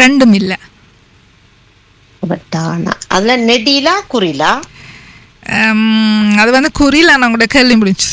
ரெண்டும் இல்ல டானா அதுல நெடிலா குறிலா உம், அது வந்து குறியில் நான் கூட கேள்வி முடிஞ்சு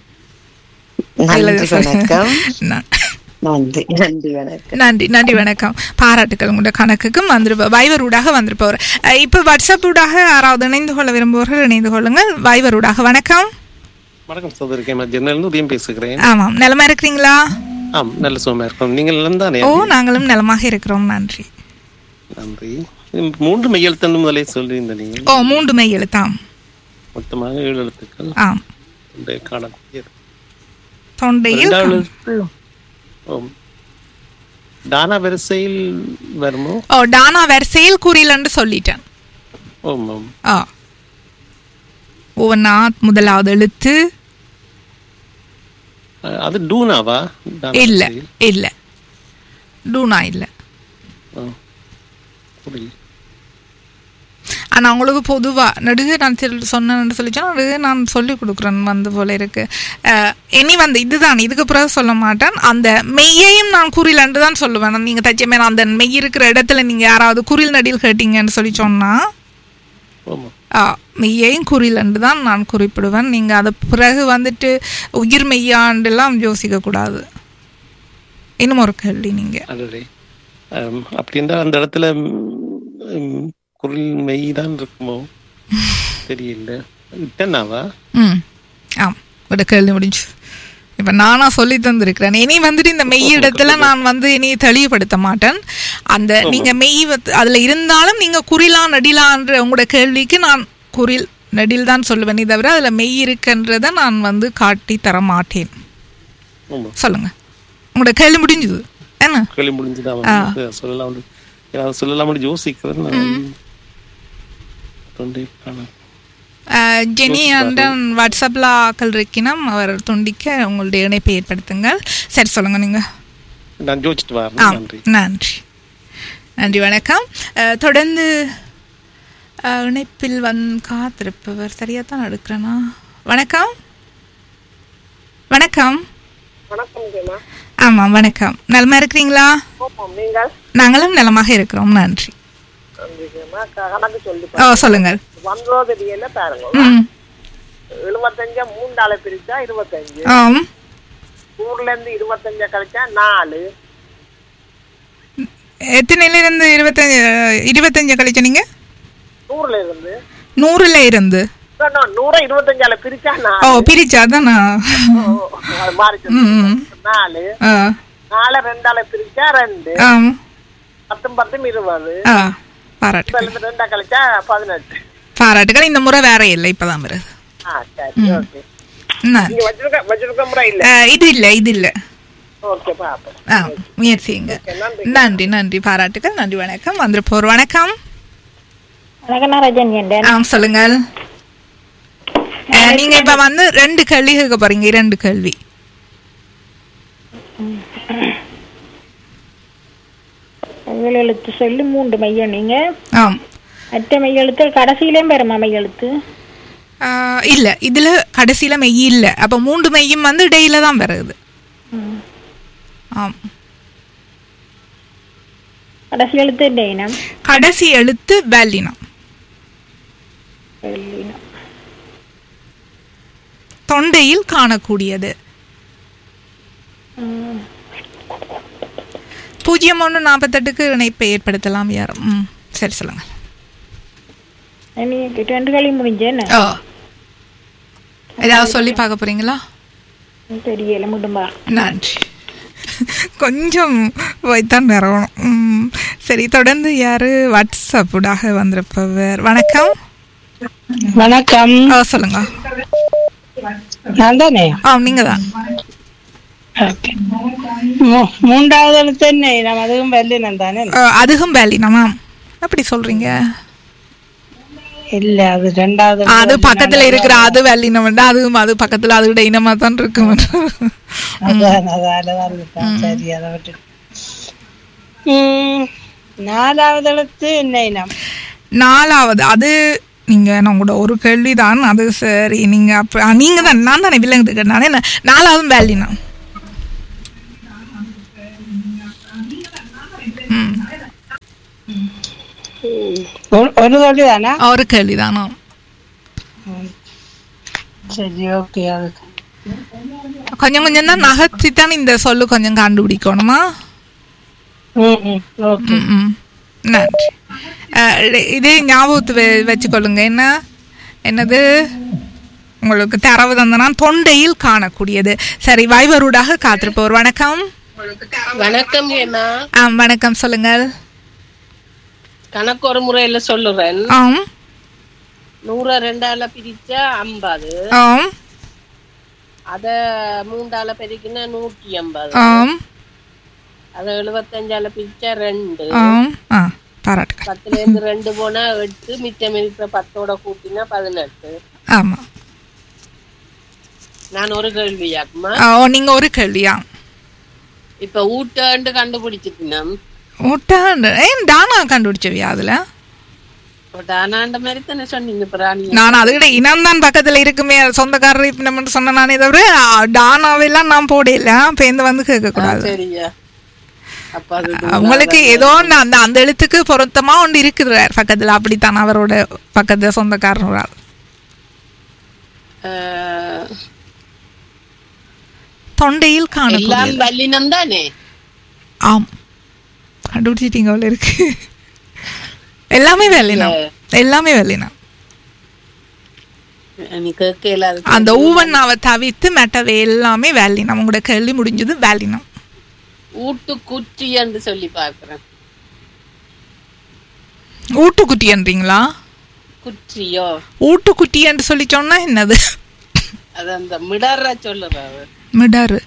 நன்றி வணக்கம் ந- நன்றி நன்றி வணக்கம் நன்றி நன்றி வணக்கம் பாராட்டுக்கள் உங்களோட கணக்குக்கும் வந்திருப்ப வைவர் ஊடாக வந்திருப்பவர் அஹ், இப்போ வாட்ஸ்அப் ஊடாக யாராவது இணைந்து கொள்ள விரும்புவர்கள் இணைந்து கொள்ளுங்கள் வைவர் ஊடாக வணக்கம் வணக்கம் சோதரி கேமா ஜெர்னல் உதயம் பேசுகிறேன் ஆமாம் நலமா இருக்கிறீங்களா ஆம் நல்ல சுகமா இருக்கும் நீங்கள் நலம் தானே ஓ நாங்களும் நலமாக இருக்கிறோம் நன்றி நன்றி ம், மூன்று மெய்யெழுத்தன்னு முதலே சொல்லியிருந்த நீங்கள் ஓ மூன்று மெய் எழுத்தாம் மொத்தமாக ஏழு எழுத்துக்கள் ஆம் ஒன்றை காணக்கூடியது தொண்டையில் இரண்டாவது எழுத்து ஓம் தானா வரிசையில் வருமோ ஓ டானா வரிசையில் குறிலன்னு சொல்லிட்டேன் ஓம் ஓம் ஆ ஒவ்வொன்றா முதலாவது எழுத்து அஹ், அது டூனாவா தானா இல்ல வரிசையில்? இல்ல டூனா இல்ல ஆ. புரியல. ஆனா உங்களுக்கு பொதுவா நடுகு நான் சொல்- சொன்னேன்னு சொல்லிச்சா நடுகு நான் சொல்லி கொடுக்குறேன் வந்து போல இருக்கு அஹ், இனி வந்து இதுதான் இதுக்கு பிறகு சொல்ல மாட்டேன் அந்த மெய்யையும் நான் குறிலண்டு தான் சொல்லுவேன் நீங்க தச்சமே அந்த மெய் இருக்கிற இடத்துல நீங்க யாராவது குறில் நடில் கேட்டீங்கன்னு சொல்லி சொன்னா ஓம் ஆ, மெய்யையும் குறிலண்டு தான் நான் குறிப்பிடுவேன் நீங்கள் அதை பிறகு வந்துட்டு உயிர் மெய்யாண்டெல்லாம் யோசிக்க கூடாது இன்னும் ஒரு கேள்வி நீங்கள் அதுவே அம், அப்படி இருந்தால் அந்த இடத்துல ம், குரல் மெய் தான் இருக்குமோ தெரியல இட்டனாவா ம் ஆம் ஒரு கேள்வி முடிஞ்சு இப்போ நானா சொல்லி தந்திருக்கிறேன் இனி வந்துட்டு இந்த மெய் இடத்துல நான் வந்து இனி தெளிவுபடுத்த மாட்டேன் அந்த நீங்க மெய் வந்து- அதுல இருந்தாலும் நீங்க குறிலா நடிலான்ற உங்களோட கேள்விக்கு நான் குறில் நடில் தான் சொல்லுவேனே தவிர அதுல மெய் இருக்குன்றதை நான் வந்து காட்டி தர மாட்டேன் ஆமாம் சொல்லுங்க உங்களோட கேள்வி முடிஞ்சுது என்ன கேள்வி முடிஞ்சுதான் வந்து சொல்லலாம் வந்து ஏன்னா சொல்லலாம் யோசிக்கிறேன் நான் தொண்டை காணோம். அஹ், ஜெனி அண்டன் வாட்ஸ்அப்பில் ஆக்கள் இருக்கினம் அவர் துண்டிக்க உங்களுடைய இணைப்பை ஏற்படுத்துங்கள் சரி சொல்லுங்க நீங்க நான் யோசிச்சுட்டு ஆ வரேன் நன்றி நன்றி நன்றி வணக்கம் அஹ், தொடர்ந்து அஹ், இணைப்பில் வந் காத்திருப்பவர் சரியா தான் எடுக்கிறேனா வணக்கம் வணக்கம் வணக்கம் ஜெமா ஆமாம் வணக்கம் நலமா இருக்கிறீங்களா கோபம் நீங்கள் நாங்களும் நலமாக இருக்கிறோம் நன்றி ஜெமா கணக்கு சொல்லி ஓ சொல்லுங்கள் வந்தோதடியில பாருங்க ம் எழுபத்தஞ்ச மூண்டால பிரிச்சா இருபத்தஞ்சு ஆம் ஊர்ல இருந்து இருபத்தஞ்ச கழிச்சா நாலு எத்தனையிலிருந்து இருபத்தஞ்சு இருபத்தஞ்சு கழிச்சு நீங்க நூறுல இருந்து நூறுல இருந்து No, no, நூற இருபத்தஞ்சால பிரிச்சா ஓ நாலு பிரிச்சா அதானா ஓ, அது மாறிச்சு ம் நாலு ஆ நாலு ரெண்டால பிரிச்சா ரெண்டு ஆம் பத்தும் பத்தும் இருபது ஆ பாராட்டு இப்ப இருந்து ரெண்டா கழிச்சா பதினெட்டு பாராட்டுகள் இந்த முறை வேற இல்லை இப்பதான் வருது ஆ சரி ஓகே நன்றி. நீங்க வச்சிருக்க வச்சிருக்க முறை இல்ல ஆ, இது இல்லை இது இல்லை ஓகே பாப்போம் ஆ முயற்சிங்க நன்றி நன்றி பாராட்டுகள் நன்றி வணக்கம் வந்திருப்போர் வணக்கம் வணக்கம் நான் ரஜன் என் ஆ சொல்லுங்கள் ஆ, நீங்க இப்ப வந்து ரெண்டு கேள்வி கேட்க போறீங்க இரண்டு கேள்வி முதல் எழுத்து சொல்லி மூன்று மையம் நீங்க ஆம் மற்ற மையெழுத்து கடைசியிலேயும் பெறுமா மையெழுத்து ஆ, இல்ல இதுல கடைசியில மெய் இல்ல அப்ப மூன்று மெய்யும் வந்து இடையில தான் வருது ஆம் கடைசி எழுத்து டெய்னம் கடைசி எழுத்து வேலினம் வெள்ளினம் தொண்டையில் காணக்கூடியது பூஜ்ஜியம் ஒன்று நாற்பத்தெட்டுக்கு இணைப்பை ஏற்படுத்தலாம் யாரும் ம் சரி சொல்லுங்க நீங்க ரெண்டு களி முடிஞ்சேன்னு ஓ ஏதாவது சொல்லி பார்க்க போறீங்களா தெரியல முடும்பா நன்றி கொஞ்சம் வைத்தான் நிறவணும் ம், சரி தொடர்ந்து யாரு வாட்ஸ்அப் ஊடாக வந்திருப்பவர் வணக்கம் வணக்கம் ஓ சொல்லுங்க நான் தானே ஆ நீங்க தான் ஓகே மூ- மூன்றாவது எழுத்து என்ன நம்ம அதுவும் வெள்ளினம் தானே அதுவும் வேலினமா அப்படி சொல்றீங்க இல்ல அது ரெண்டாவது ஆ, அது பக்கத்துல இருக்கிற அது வெள்ளினம் அதுவும் அது பக்கத்துல அதோட இனமா தான் இருக்கும் அதான் அதாலதான் இருக்கேன். சரி அதை விட்டு உம், நாலாவது எழுத்து என்ன இனம் நாலாவது அது நீங்க நான் கூட ஒரு கேள்விதான் அது சரி நீங்க அப்ப ஆ, நீங்க தான் நான் தானே விலங்குக்கு நானே நாலாவது வேலினம் ம் ஒரு- ஒரு சொல்லி தானே ஒரு கேள்விதானோ சரி ஓகே அதுக்கு கொஞ்சம் கொஞ்சம் தான் நகர்த்தித்தான் இந்த சொல்லு கொஞ்சம் கண்டுபிடிக்கணுமா ம் ம் ஓகே ம், ம். நன்றி அஹ், இது- இது ஞாபகத்து வெ- வச்சுக்கொள்ளுங்க என்ன என்னது உங்களுக்கு தரவு தந்தனா தொண்டையில் காணக்கூடியது சரி வைவரூடாக காத்திருப்போர் வணக்கம் வணக்கம் ஏமா ஆ வணக்கம் சொல்லுங்கள் கணக்கு ஒரு முறையில சொல்லுறேன் ஆம் நூற ரெண்டால பிரிச்சா ஐம்பது ஆம் அத மூன்றால பெருக்கினா நூற்றி ஐம்பது ஆம் அத எழுபத்தஞ்சால பிரிச்சா ரெண்டு ஆம் ஆ பாராட்டுகள் பத்துல இருந்து ரெண்டு போனா எட்டு மிச்சம் இருக்கிற பத்தோட கூட்டினா பதினெட்டு ஆமாம் நான் ஒரு கேள்வியாக்குமா ஆ, ஓ நீங்கள் ஒரு கேள்வியா இப்ப ஊட்டாண்டு கண்டுபிடிச்சிட்டினம் முட்டாண்டு ஏன் டானா கண்டுபிடிச்சவியா அதில் ஆனாண்ட மாதிரி தானே சொன்னீங்க பிராணி நான் அதுக்கிட்ட இனம் தான் பக்கத்தில் இருக்குமே சொந்தக்காரர் இப்போ நம்ம சொன்ன நானே தவிர ஆ, டானாவெல்லாம் நான் போடல பேருந்து வந்து கேட்கக்கூடாது சரியா அப்ப அது உங்களுக்கு ஏதோ ஒண்ணு அந்த அந்த எழுத்துக்கு பொருத்தமா ஒன்று இருக்குது பக்கத்துல அப்படித்தான் அவரோட பக்கத்துல சொந்தக்காரர் ஒரு ஆள். அஹ், தொண்டையில் எல்லாம் காணக்கூடிய வல்லினம் தானே ஆம் கண்டுபிடிச்சிட்டீங்க அவ்வளோ இருக்கு எல்லாமே வெள்ளினம் எல்லாமே வெள்ளினம் நீ கேட்கல அது அந்த ஊவண்ணாவை தவிர்த்து மெட்டவை எல்லாமே வேலினம் உங்களோட கேள்வி முடிஞ்சது வேலினம் ஊட்டு குச்சி என்று சொல்லி பாக்குறேன் ஊட்டுக்குட்டின்றீங்களா குச்சியோ ஊட்டுக்குட்டி என்று சொல்லி சொன்னா என்னது அது அந்த மிடற சொல்லுறாரு மிடரு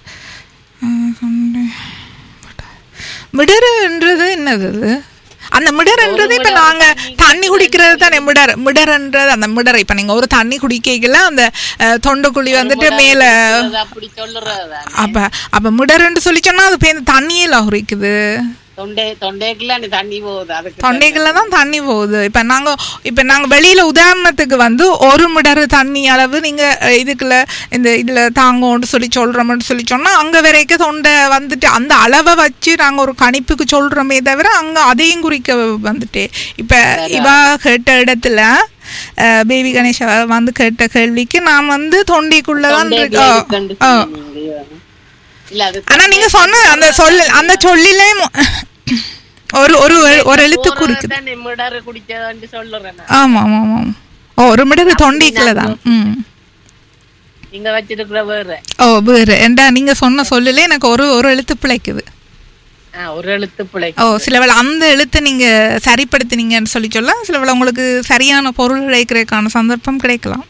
மிடருன்றது என்னது அது அந்த மிடர்ன்றது இப்ப நாங்க தண்ணி குடிக்கிறது தானே மிடர் மிடர்ன்றது அந்த மிடர் இப்ப நீங்க ஒரு தண்ணி குடிக்கல அந்த அஹ், தொண்டைக்குழி வந்துட்டு மேல அது அப்படி சொல்லுறதா அப்ப அப்ப மிடர்ன்னு சொல்லி சொன்னா அது பேருந்து தண்ணியில உரிக்குது தொண்டை தொண்டைக்குள்ள நீ தண்ணி போகுது அதுக்கு தொண்டைக்குள்ள தான் தண்ணி போகுது இப்ப நாங்க இப்ப நாங்க வெளியில உதாரணத்துக்கு வந்து ஒரு மிடர் தண்ணி அளவு நீங்க அஹ், இதுக்குள்ள இந்த இதுல தாங்கோன்னு சொல்லி சொல்றோம்னு சொல்லி சொன்னா அங்க வரைக்கும் தொண்டை வந்துட்டு அந்த அளவை வச்சு நாங்க ஒரு கணிப்புக்கு சொல்றோமே தவிர அங்க அதையும் குறிக்க வந்துட்டு இப்ப இவா கேட்ட இடத்துல அஹ், பேபி கணேஷ் அவ வந்து கேட்ட கேள்விக்கு நான் வந்து தொண்டைக்குள்ளதான் இருக்கு தொண்டைக்குள்ள ஆ, இருக்குன்னு ஆ. சொன்னீங்க. இல்ல அது ஆனா நீங்க சொன்ன அந்த சொல்லு அந்த சொல்லிலே மு- ஒரு ஒரு ஒரு எழுத்து குறிக்குது தான் நீ மிடறு குடிச்சதான்னு சொல்லுறேன் நான். ஆமா ஆமா ஆமா ஓ ஒரு மிடரு தொண்டைக்குள்ள தான் ம் நீங்க வச்சிருக்கிற வேற ஓ வேறு ஏண்டா நீங்க சொன்ன சொல்லல எனக்கு ஒரு ஒரு எழுத்து பிழைக்குது ஆ, ஒரு எழுத்து பிழை ஓ சில வேளை அந்த எழுத்தை நீங்க சரிப்படுத்தினீங்கன்னு சொல்லி சொல்ல சில வேளை உங்களுக்கு சரியான பொருள் கிடைக்கிறதுக்கான சந்தர்ப்பம் கிடைக்கலாம்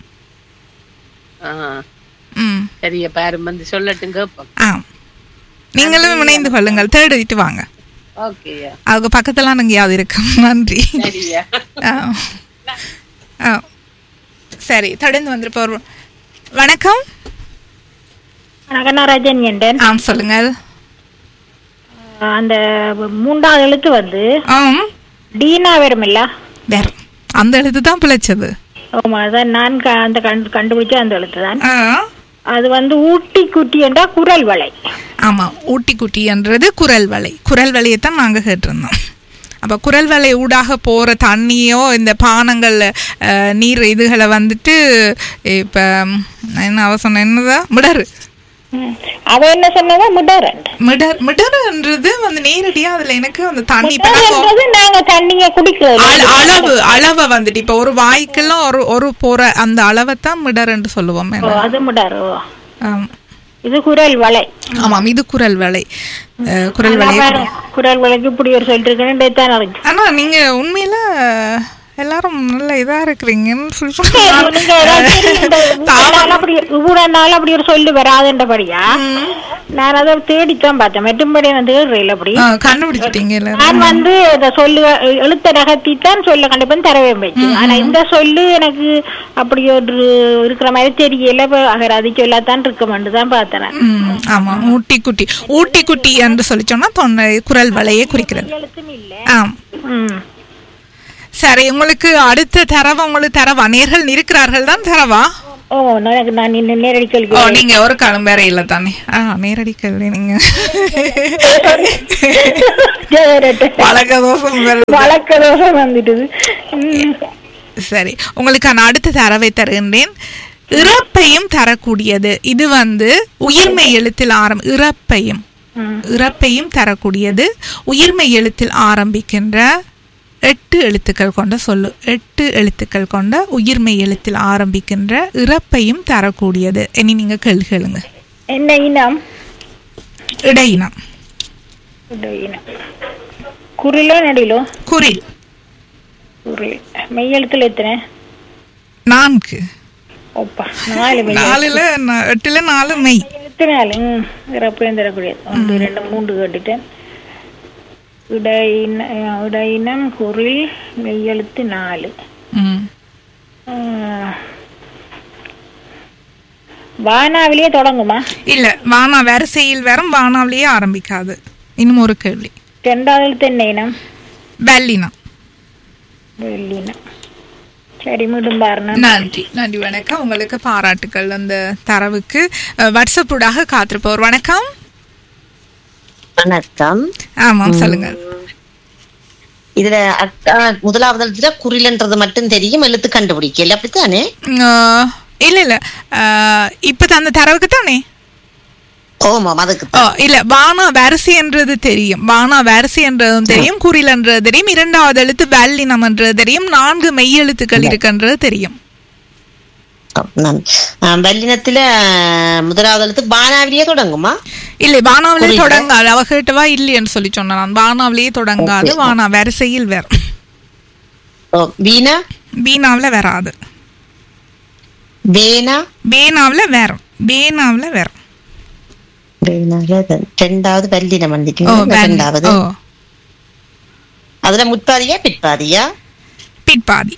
ம் சரிய பாரு வந்து சொல்லட்டும் கேப்போம் ஆ நீங்களும் இணைந்து கொள்ளுங்கள் தேடிட்டு வாங்க ஓகேயா அதுக்கு பக்கத்துல எங்கேயாவது இருக்கும் நன்றி சரியா ஆ. ஆ. சரி தொடர்ந்து வந்திருப்போர் வணக்கம் வணக்கம் நான் ரஜன் என்றேன் ஆ சொல்லுங்கள் அந்த மூன்றாவது எழுத்து வந்து ஆம் டீனா வருமில்ல வேற அந்த எழுத்து தான் பிழைச்சது ஆமா அதான் நான் க- அந்த கண்டு கண்டுபிடிச்ச அந்த எழுத்து தான் ஆ. அது வந்து ஊட்டி குட்டி என்ற குரல் வலை ஆமா ஊட்டி குட்டின்றது குரல் வலை குரல் வலையை தான் நாங்க கேட்டிருந்தோம் அப்ப குரல் வலை ஊடாக போற தண்ணியோ இந்த பானங்கள்ல அஹ், நீர் இதுகளை வந்துட்டு இப்ப ம், என்ன அவ சொன்ன என்னதா மிடரு அவ என்ன சொன்னதா மிடரன் மிடர் மிடருன்றது வந்து நேரடியா அதுல எனக்கு அந்த தண்ணி இப்ப நாங்க மிடர்ன்றது நாங்க தண்ணிய குடிக்கிறது அள- அளவு அளவை வந்துட்டு இப்ப ஒரு வாய்க்கெல்லாம் ஒரு ஒரு போற அந்த அளவை தான் மிடர்ன்னு சொல்லுவோம் ஓ, அது மிடர் ஓ. ஆம். இது குரல் வலை ஆமாம் இது குரல் வலை அஹ், குரல் வலை பாரு, குரல் வலைக்கு இப்படி ஒரு சொல்லிருக்கேன்னு தான் இருக்கு ஆனா நீங்க உண்மையில எல்லாரும் நல்ல இதா இருக்கிறீங்கன்னு சொல்லி நீங்க ஏதாவது தெரியும், இந்த ஊடனால அப்படி ஊடனால அப்படி ஒரு சொல்லு வராதுன்றபடியா நான் அதை தேடித்தான் பார்த்தேன் மெட்டும்படி நான் தேடுறேன் அப்படி ஆ, கண்டுபிடிச்சிட்டீங்க இல்ல நான் வந்து இந்த சொல்லு எழுத்த நகர்த்தித்தான் சொல்ல கண்டிப்பா தரவே வச்சு ஆனா இந்த சொல்லு எனக்கு அப்படி ஒரு இருக்கிற மாதிரி தெரியல இப்ப அகராதி சொல்லத்தான் இருக்குமென்று தான் பார்த்தேன் நான். ம், ஆமா ஊட்டி குட்டி ஊட்டி குட்டி என்று சொல்லி சொன்னா தொண்டை குரல் வலையை குறிக்கிறது எழுத்தும் இல்ல ஆம் ம் சரி உங்களுக்கு அடுத்த தரவா உங்களுக்கு தரவா நேர்கள் இருக்கிறார்கள் தான் தரவா ஓ ஓ எனக்கு நான் இன்னும் நேரடி ஓ கேள்வி நீங்க ஒரு காலம் வேற இல்ல தானே ஆ நேரடி கேள்வி நீங்க பழக்க தோசம் வருது. வழக்க தோசம் வந்துட்டுது ம். சரி உங்களுக்கான அடுத்த தரவை தருகின்றேன் இறப்பையும் தரக்கூடியது இது வந்து உயிர்மை எழுத்தில் ஆரம் இறப்பையும் ம். இறப்பையும் தரக்கூடியது உயிர்மை எழுத்தில் ஆரம்பிக்கின்ற எட்டு எழுத்துக்கள் கொண்ட சொல்லு எட்டு எழுத்துக்கள் கொண்ட உயிர்மை எழுத்தில் ஆரம்பிக்கின்ற இறப்பையும் தரக்கூடியது இனி நீங்க கேள்வி கேளுங்க என்ன இனம் இடையினம் இந்த இனம் குரிலோ நடிலோ குறில் குரில் மெய்யெழுத்துல எத்தனை நான்கு ஓப்பா நாலு மெய் நாலுல நா- எட்டுல நாலு மெய் எழுத்து நாலு ம் இறப்பையும் தரக்கூடியது ஒன்று ரெண்டு மூன்று கேட்டுட்டேன் இடையின இடையினம் குரில் மெய்யெழுத்து நாலு ம். ம். வானாவிலேயே தொடங்குமா இல்ல வானா வரிசையில் வரும் வானாவிலேயே ஆரம்பிக்காது இன்னும் ஒரு கேள்வி ரெண்டாவது எழுத்து என்ன இனம் வெள்ளினம் வெள்ளினம் சரி மீண்டும் பாருங்க நன்றி நன்றி வணக்கம் உங்களுக்கு பாராட்டுக்கள் அந்த தரவுக்கு அஹ், வாட்ஸ்அப் ஊடாக காத்திருப்போர் வணக்கம் வணக்கம் ஆமாம் சொல்லுங்க இதுல அட்டா முதலாவது எழுத்துல குறிலன்றது மட்டும் தெரியும் எழுத்து கண்டுபிடிக்கல அப்படித்தானே அஹ், இல்ல இல்ல அஹ், இப்ப அந்த தரவுக்கு தானே ஓமாம் அதுக்கு ஓ இல்ல வானா வரிசை என்றது தெரியும் வானா வரிசை என்றதும் தெரியும் குறில் என்றது தெரியும் இரண்டாவது எழுத்து வெள்ளினம் என்றது தெரியும் நான்கு மெய்யெழுத்துக்கள் இருக்கின்றது தெரியும் நான் வல்லினத்துல முதலாவது எழுத்து பானாவிலேயே தொடங்குமா இல்லை வானாவிலே புரியல. தொடங்காது அவ கேட்டவா இல்லையன்னு சொல்லி சொன்னான் நான் வானாவிலேயே தொடங்காது Okay. வானா வரிசையில் வரும் ஓ, வீணா வீணாவில வராது வேணா வேணாவில வரும் வேணாவில வரும் வேணால ரெ- ரெண்டாவது வல்லினம் ஓ வந்துட்டு வரும். ரெண்டாவது ஓ அதுல முற்பாதியா பிற்பாதியா பிற்பாதி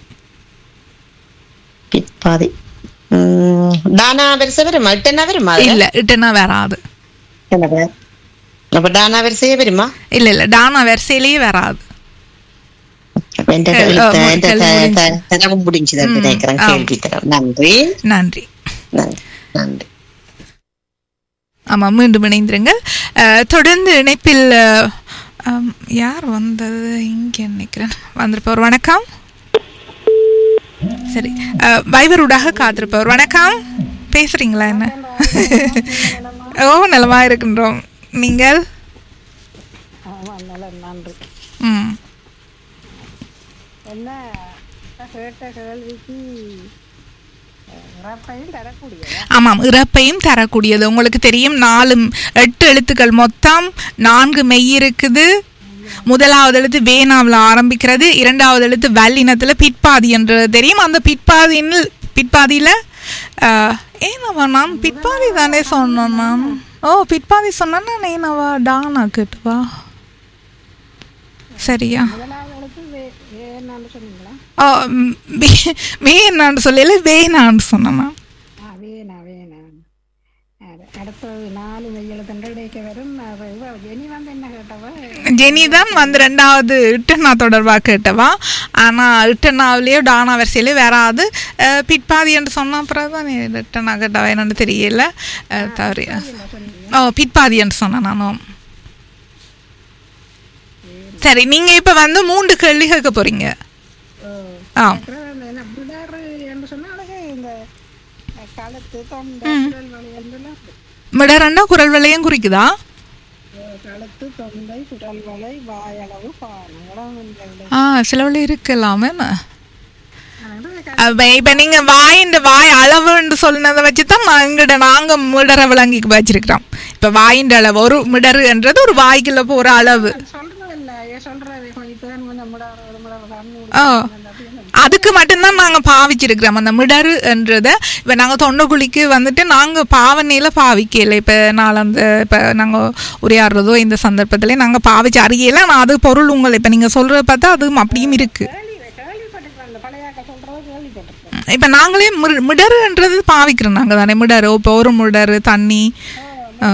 பிற்பாதி உம், டானா வரிசை வருமா இட்டனா வருமா அதுல? இல்ல இட்டுனா வராது என்னது? அப்ப டானா வரிசையே வருமா இல்ல இல்ல டானா வரிசையிலேயே வராது என்ற கேள்- கேள்வி- ஆ, என்ற கேள்வி த- முடிஞ்சு. த- தரவு முடிஞ்சுதான் ம், நினைக்கிறேன் ஆம். கேள்வி தரம் நன்றி நன்றி நன்றி நன்றி ஆமா மீண்டும் இணைந்திருங்கள் அஹ், தொடர்ந்து இணைப்பில் அஹ், ஆம், யார் வந்தது இங்க நினைக்கிறேன் வந்திருப்பவர் வணக்கம் சரி அஹ், வைவரூடாக காத்திருப்பவர் வணக்கம் பேசுறீங்களா என்ன ஓ நலமா இருக்கின்றோம் நீங்கள் நன்றி ம் என்ன கேட்ட கேள்விக்கு இறப்பையும் தரக்கூடிய ஆமாம் இறப்பையும் தரக்கூடியது உங்களுக்கு தெரியும் நாலு எட்டு எழுத்துக்கள் மொத்தம் நான்கு மெய் இருக்குது முதலாவது எழுத்து வேணாவில் ஆரம்பிக்கிறது இரண்டாவது எழுத்து வல்லினத்துல பிற்பாதி என்றது தெரியும் அந்த பிற்பாதியில் பிற்பாதியில ஆஹ், ஏனவா நான் பிற்பாதி தானே சொன்னேன் நான் ஓ பிற்பாதி சொன்னா நான் ஏனவா டானா கேட்டுவா சரியா என்னன்னு சொன்னீங்களா ஓ ம், வே- வேணான்னு சொல்லல வேணான்னு சொன்னேன் நான். ஆ வேணா வேணா அது அடுத்தது நாலு மெய்யெழுத்தன்று இடைக்க வரும் அது இவ ஜெனி வந்து என்ன கேட்டவ ஜெனி தான் வந்து ரெண்டாவது இட்டனா தொடர்பாக கேட்டவா ஆனால் இட்டனாவிலேயோ டானா வரிசையிலேயோ வராது அஹ், பிற்பாதி என்று சொன்ன அப்புறம் தான் இட்டனா கேட்டவா என்னன்னு தெரியல அஹ், தவறு ஓ பிற்பாதி என்று சொன்னேன் நானும் சரி நீங்க இப்ப வந்து மூன்று கேள்வி கேட்க போறீங்க ஆ என்ன பிடாரு என்று சொன்னா அழகு இந்த கழுத்து தொண்டை குரல் வலி என்றெல்லாம் மிடரண்டா குரல் விலையும் குறிக்குதா கழுத்து தொண்டை குரல் வலை வாயளவு பானம் ஆ சில வழி இருக்கலாமே இப்ப நீங்க வாயின் வாய் அளவுன்னு சொன்னதை வச்சுதான் நாங்கிட்ட நாங்க மிடரை விளங்கி வச்சிருக்கிறோம் இப்ப வாயின் அளவு ஒரு மிடருன்றது ஒரு வாய்க்குள்ள போற அளவு சொல்றதில்ல சொல்றது இப்பதான் கொஞ்சம் முடாறு ஒரு முடாறு தண்ணி ஆ அதுக்கு மட்டும்தான் நாங்க பாவிச்சிருக்கிறோம் அந்த மிடருன்றத இப்ப நாங்க தொண்டைக்குழிக்கு வந்துட்டு நாங்க பாவனையில பாவிக்கல இப்ப நான் அந்த இப்ப நாங்க உரையாடுறதோ இந்த சந்தர்ப்பத்திலே நாங்க பாவிச்சு அறியல நான் அது பொருள் உங்களை இப்ப நீங்க சொல்றத பார்த்தா அது அப்படியும் இருக்கு கேள்விப்பட்டிருக்கேன் அந்த பழையாக்க சொல்றது கேள்விப்பட்டிருக்கேன் இப்ப நாங்களே மிரு- மிடருன்றது பாவிக்கிறோம் நாங்க தானே மிடரு இப்போ ஒரு மிடரு தண்ணி ஆ.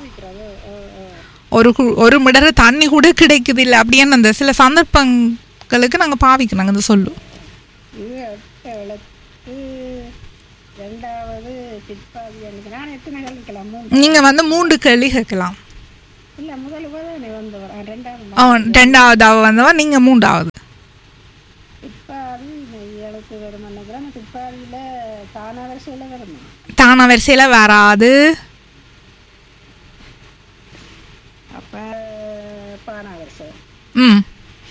ஒரு கு- ஒரு மிடரு தண்ணி கூட கிடைக்குது இல்லை அப்படின்னு அந்த சில சந்தர்ப்பங்களுக்கு நாங்க பாவிக்கிறோம் நாங்க இந்த சொல்லு இது எட்டு எழுத்து ரெண்டாவது பிற்பாதி எனக்கு நான் எத்தனை கழிக்கலாம் மூணு நீங்க வந்து மூன்று கேள்வி கேட்கலாம் இல்ல முதல் தானே வந்தவர் ஆ, ரெண்டாவது அவன் ரெண்டாவதாக வந்தவன் நீங்க மூன்றாவது பிற்பாதி எழுத்து வரும் நினைக்கிறேன் பிற்பாதியில தானா வரிசையில வருமா தான வரிசையில வராது அப்ப பானா வரிசை ம்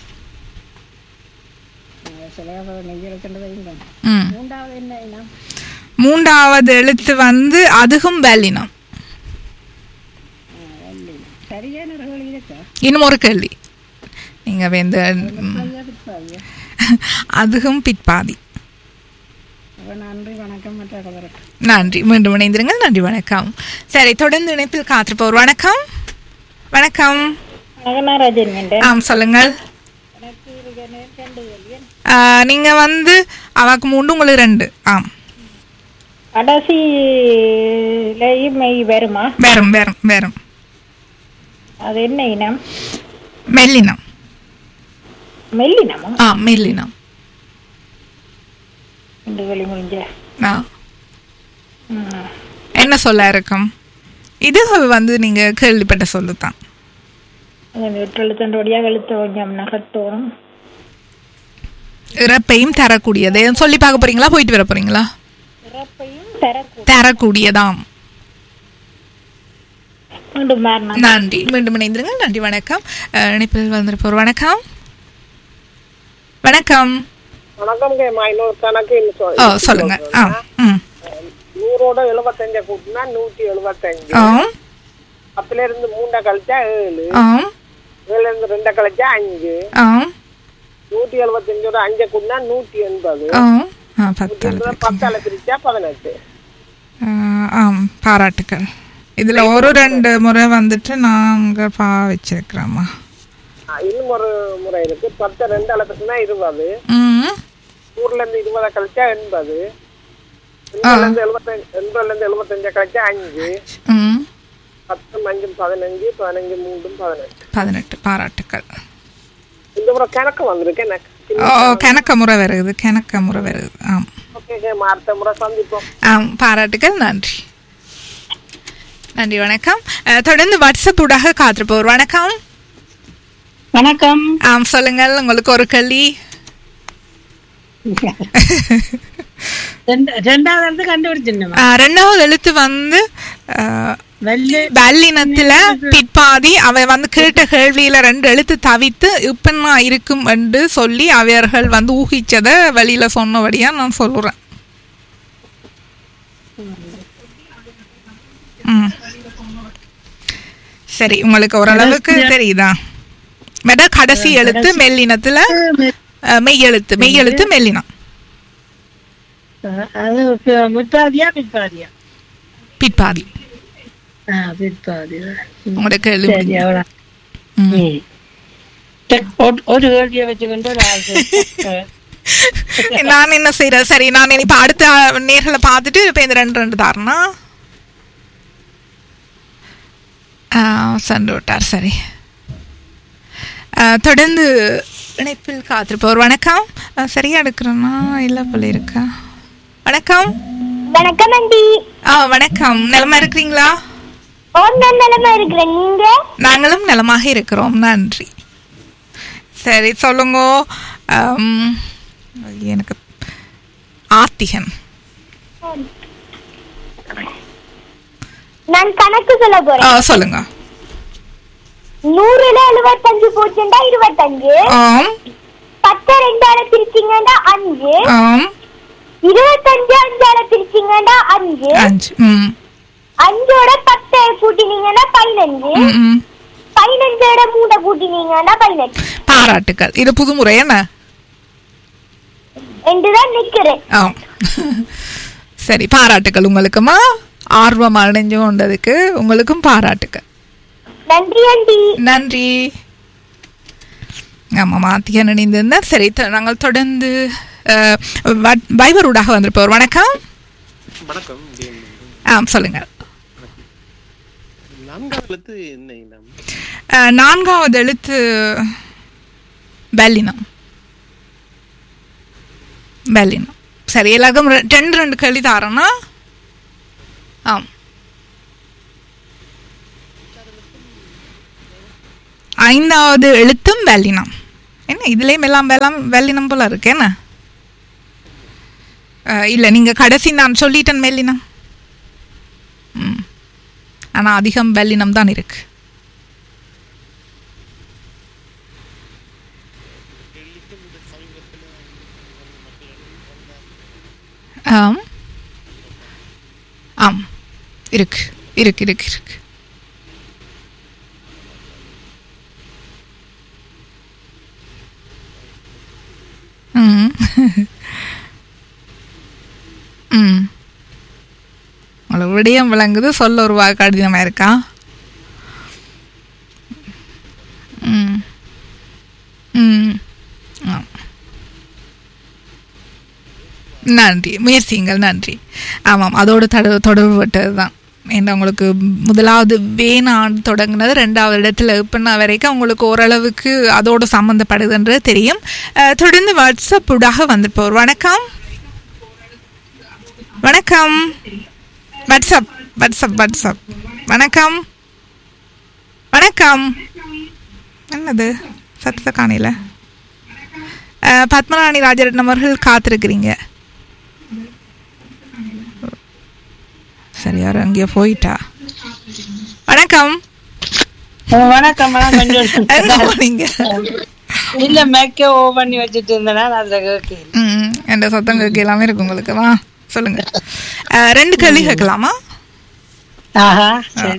வரிசையில நெய் எழுத்துன்றது இல்லை ம் மூன்றாவது என்ன இனம் மூன்றாவது எழுத்து வந்து அதுகும் வெள்ளினம் சரியான ஒரு கேள்வி இருக்கா இன்னும் ஒரு கேள்வி நீங்க வந்து ம், சரியா பிற்பாதியா அதுகும் பிற்பாதி அப்ப நன்றி வணக்கம் மற்ற கலருக்கு நன்றி மீண்டும் இணைந்திருங்கள் நன்றி வணக்கம் சரி தொடர்ந்து இணைப்பில் காத்திருப்போர் வணக்கம் வணக்கம் நாகநாராஜன் என்றேன் ஆம் சொல்லுங்கள் ஆ, நீங்க வந்து அவாக்கு மூன்று உங்களுக்கு ரெண்டு ஆம் கடைசியிலையும் மெய் வருமா வேறும் வேறும் வேறும் அது என்ன இனம் மெல்லினம் மெல்லினமா ஆ மெல்லினம் ரெண்டு வழி முடிஞ்ச ஆ ம். என்ன சொல்ல இருக்கும் இது வந்து நீங்க கேள்விப்பட்ட சொல்லுதான் அந்த வெற்றெழுத்தண்டு வழியாக எழுத்த கொஞ்சம் நகர்த்தோணும் இறப்பையும் தரக்கூடியது சொல்லி பார்க்க போறீங்களா போயிட்டு வர போறீங்களா இறப்பையும் தரக்கூடும் தரக்கூடியதாம் மீண்டும் மாறினா நன்றி மீண்டும் இணைந்திருங்க நன்றி வணக்கம் அஹ், இணைப்பில் வந்திருப்போர் வணக்கம் வணக்கம் வணக்கம் கேமா இன்னொரு கணக்கு இன்னும் சொல்- ஓ சொல்லுங்க ஆ ம் நூறோட எழுபத்தஞ்ச கூட்டினா நூத்தி எழுபத்தஞ்சு ஆம் பத்துல இருந்து மூண்டை கழிச்சா ஏழு ஆம் ஏழுல இருந்து ரெண்டை கழிச்சா அஞ்சு ஆம் நூத்தி எழுபத்தஞ்சோட அஞ்சை கூட்டினா நூத்தி எண்பது ஆம் ஆ பத்தாள் பத்தால பிரிச்சா பதினெட்டு ஆம் பாராட்டுக்கள் இதுல ஒரு ரெண்டு முறை வந்துட்டு நாங்க பா வச்சிருக்கிறோம்மா ஆ, இன்னும் ஒரு முறை இருக்கு பத்து ரெண்டு அளவுக்குன்னா இருபது ம் நூறுல இருந்து இருபதை கழிச்சா எண்பது எண்பதுல இருந்து எழுபத்தஞ்சு எண்பதுல இருந்து எழுபத்தஞ்ச கழிச்சா அஞ்சு ம் பத்து அஞ்சும் பதினஞ்சு பதினஞ்சு மூன்றும் பதினெட்டு பதினெட்டு பாராட்டுக்கள் இந்த முறை கணக்கு வந்திருக்கு எனக்கு ஓ கணக்க முறை வருது கணக்க முறை வருது ஆம் ஓகே அடுத்த முறை சந்திப்போம் ஆம் பாராட்டுகள் நன்றி நன்றி வணக்கம் அஹ், தொடர்ந்து வாட்ஸ்அப் ஊடாக காத்திருப்போர் வணக்கம் வணக்கம் ஆம் சொல்லுங்கள் உங்களுக்கு ஒரு கேள்வி ரெண்டு- ரெண்டாவது இடத்து கண்டுபிடிச்சிருந்தோம் அஹ், ரெண்டாவது எழுத்து வந்து அஹ், வெள்ளை வல்லினத்துல பிற்பாதி அவ வந்து கேட்ட கேள்வியில ரெண்டு எழுத்து தவித்து இப்பன்னா இருக்கும் என்று சொல்லி அவர்கள் வந்து ஊகிச்சத வெளியில சொன்னபடியா நான் சொல்லுறேன் ம். சரி உங்களுக்கு ஓரளவுக்கு தெரியுதா மெட கடைசி எழுத்து மெல்லினத்துல அஹ், மெய் எழுத்து மெய் எழுத்து மெல்லினம் அது பி- முற்பாதியா பிற்பாதியா பிற்பாதி ஆ பிற்பாதி உங்களோட கேள்வி சரி முடிஞ்சு. அவ்வளோ ம். ம். சரி, ஒரு- ஒரு கேள்வியை வச்சுக்கொண்டு ஒரு ஆள் கேட்க. நான் என்ன செய்யறேன் சரி நான் இப்ப அடுத்த நேர்களை பார்த்துட்டு இப்ப இந்த ரெண்டு ரெண்டு தாரணா சென்று விட்டார் சரி ஆ, தொடர்ந்து இணைப்பில் காத்திருப்போர் வணக்கம் ஆ, சரியா எடுக்கிறேன்னா இல்லை போல இருக்கா வணக்கம் வணக்கம் ஆண்டி ஆ வணக்கம் நலமா இருக்கிறீங்களா ஓன் நிலைமை இருக்கிறேன் நீங்க நாங்களும் நலமாக இருக்கிறோம் நன்றி சரி சொல்லுங்க ஆம், எனக்கு ஆத்திகன் நான் கணக்கு சொல்ல ஆ, போறேன் சொல்லுங்க நூறுல எழுபத்தஞ்சு போச்சுண்டா இருபத்தஞ்சு ஆம் பத்து ரெண்டால பிரிச்சிங்கண்டா அஞ்சு ஆம் இருபத்தஞ்சு அஞ்சால பிரிச்சிங்கண்டா அஞ்சு அஞ்சு ம் அஞ்சோட பத்தை கூட்டினீங்கன்னா பதினஞ்சு ம், ம் பதினஞ்சோட மூணை கூட்டினீங்கன்னா பதினெட்டு பாராட்டுக்கள் இது புதுமுறை என்ன என்றுதான் நிக்கிறேன் ஆ சரி பாராட்டுக்கள் உங்களுக்குமா ஆர்வம் அடைஞ்சு கொண்டதுக்கு உங்களுக்கும் பாராட்டுக்கள் நன்றி ஆண்டி நன்றி ஆமாம் மாத்தியா நினைந்திருந்தேன் சரி த- நாங்கள் தொடர்ந்து அஹ், வ- வைபரூடாக வந்திருப்போர் வணக்கம் வணக்கம் ஆ சொல்லுங்கள் நான்காவது எழுத்து என்ன இனம் அஹ், நான்காவது எழுத்து பெல்லினம் பெல்லினம் சரி எல்லாருக்கும் ரெ- ரெண்டு ரெண்டு கேள்வி தாரேன்னா ஆம் ஐந்தாவது எழுத்தும் வெள்ளினம் என்ன இதுலேயும் எல்லாம் வெள்ளம் வெள்ளினம் போல இருக்கு என்ன அஹ், இல்ல நீங்க கடைசி நான் சொல்லிட்டேன் வெள்ளினம் ம் ஆனா அதிகம் வெள்ளினம் தான் இருக்கு ஆம் ஆம் இருக்கு இருக்கு இருக்கு இருக்கு ம் ம் உங்களுக்கு விடயம் விளங்குது சொல்ல ஒரு வா- கடினமா இருக்கா ம் ம் ஆ. நன்றி முயற்சிங்கள் நன்றி ஆமாம் அதோடு தட தொடர்புபட்டது தான் ஏன்னா உங்களுக்கு முதலாவது வேணான் தொடங்கினது ரெண்டாவது இடத்துல இப்ப வரைக்கும் உங்களுக்கு ஓரளவுக்கு அதோடு சம்மந்தப்படுதுன்றது தெரியும் அஹ், தொடர்ந்து வாட்ஸ்அப் ஊடாக வந்துப்போர் வணக்கம் வணக்கம் வாட்ஸ்அப் வாட்ஸ்அப் வாட்ஸ்அப் வணக்கம் வணக்கம் என்னது சத்தத்தை காணையில அஹ், பத்மராணி ராஜரட்னம் அவர்கள் காத்திருக்கிறீங்க சரி யாரும் அங்கேயோ போயிட்டா வணக்கம் வணக்கம் வணக்கம் எங்க போனீங்க இல்ல மேக்க ஓ பண்ணி வச்சுட்டு இருந்தேனா அதுல கேட்கல ம் என்ற சத்தம் கேட்க எல்லாமே இருக்கு உங்களுக்கு வா சொல்லுங்க அஹ், ரெண்டு கேள்வி கேட்கலாமா ஆஹா சரி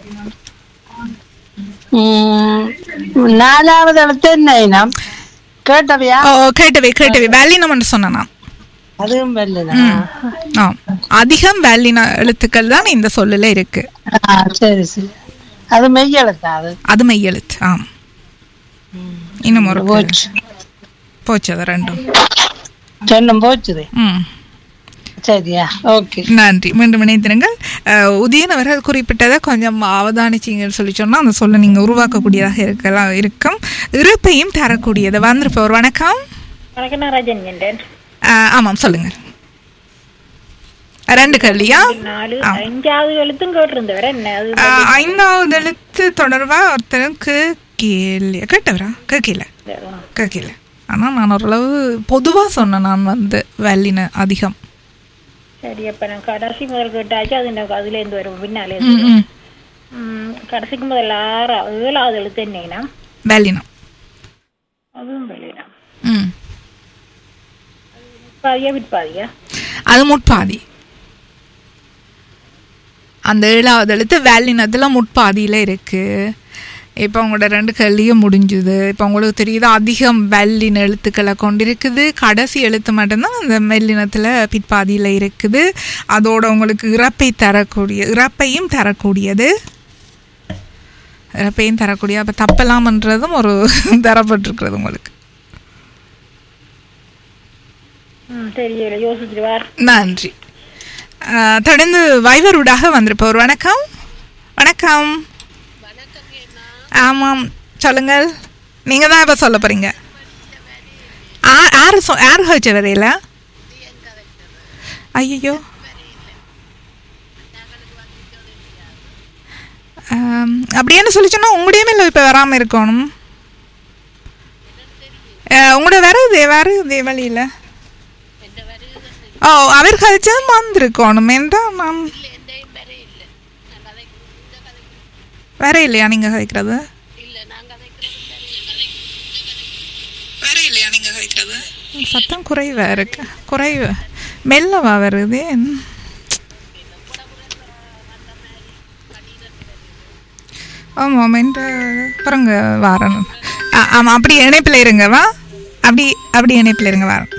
உம், நாலாவது எழுத்து என்ன இனம் கேட்டவையா ஓ கேட்டவை கேட்டவை வேலினம் சொன்னேன் நான் அதுவும் வெள்ளனா ஆ அதிகம் வேலின எழுத்துக்கள் தான் இந்த சொல்லுல இருக்கு ஆ, சரி சரி அது மெய் எழுத்தா அது அது மெய் எழுத்து ஆம் இன்னும் ஒரு போச்சு போச்சு அது ரெண்டும் ரெண்டும் போச்சுது ம் சரியா ஓகே நன்றி மீண்டும் இணைந்திருங்கள் அஹ், உதயன் அவர்கள் குறிப்பிட்டதை கொஞ்சம் அவதானிச்சிங்கன்னு சொல்லி சொன்னா அந்த சொல்ல நீங்க உருவாக்கக்கூடியதாக இருக்கலாம் இருக்கும் இருப்பையும் தரக்கூடியது வந்திருப்பவர் வணக்கம் வணக்கம் நான் ராஜன் என்றேன் அஹ், ஆமாம் சொல்லுங்க ரெண்டு கல்லியா நாலு அஞ்சாவது எழுத்தும் கேட்டிருந்தவர என்ன அது அஹ், ஐந்தாவது எழுத்து தொடர்பா ஒருத்தருக்கு கேள்வி கேட்டவரா கேட்கல கேட்கல ஆனா நான் ஓரளவு பொதுவா சொன்னேன் நான் வந்து வெள்ளின அதிகம் சரி அப்ப நான் கடைசி முதல் கேட்டாச்சு அது எனக்கு அதுல இருந்து வரும் பின்னாலே ம், ம். ம், கடைசிக்கு முதல்ல ஆறாவது ஏழாவது எழுத்து என்னன்னா வெள்ளினம் அதுவும் வெளியினா ம் பாதியா விற்பாதியா அது முட்பாதி அந்த ஏழாவது எழுத்து வேலினத்துல முட்பாதியில இருக்கு இப்போ உங்களோட ரெண்டு கல்லியும் முடிஞ்சுது இப்போ உங்களுக்கு தெரியுது அதிகம் வெள்ளின எழுத்துக்களை கொண்டிருக்குது கடைசி எழுத்து மட்டும்தான் அந்த மெல்லினத்தில் பிற்பாதியில் இருக்குது அதோட உங்களுக்கு இறப்பை தரக்கூடிய இறப்பையும் தரக்கூடியது இறப்பையும் தரக்கூடிய அப்போ தப்பலாம்ன்றதும் ஒரு தரப்பட்டிருக்கிறது உங்களுக்கு ம் தெரியல யோசிச்சுட்டு வார் நன்றி அஹ், தொடர்ந்து வைவருடாக வந்திருப்பவர் வணக்கம் வணக்கம் ஆமாம் சொல்லுங்கள் நீங்க தான் இப்ப சொல்ல போறீங்க ஆ- யாரு சொ- யாரு ஹோச்ச வரையில ஐயோ அப்படின்னு சொல்லி சொன்னா உங்களுடைய மேல இப்ப வராம இருக்கணும் அஹ், உங்களோட வருது வருது வழியில ஓ அவர் கதைச்சது வந்திருக்கணும் என்றா நான் வேற இல்லையா நீங்க கதைக்கிறது வேற இல்லையா நீங்க கதைக்கிறது சத்தம் குறைவா இருக்கு குறைவு மெல்லவா வருது ஆமாம் என்ற பாருங்க வாரன் ஆமாம் அப்படி இணைப்பில் இருங்க வா அப்படி அப்படி இணைப்பில் இருங்க வாரன்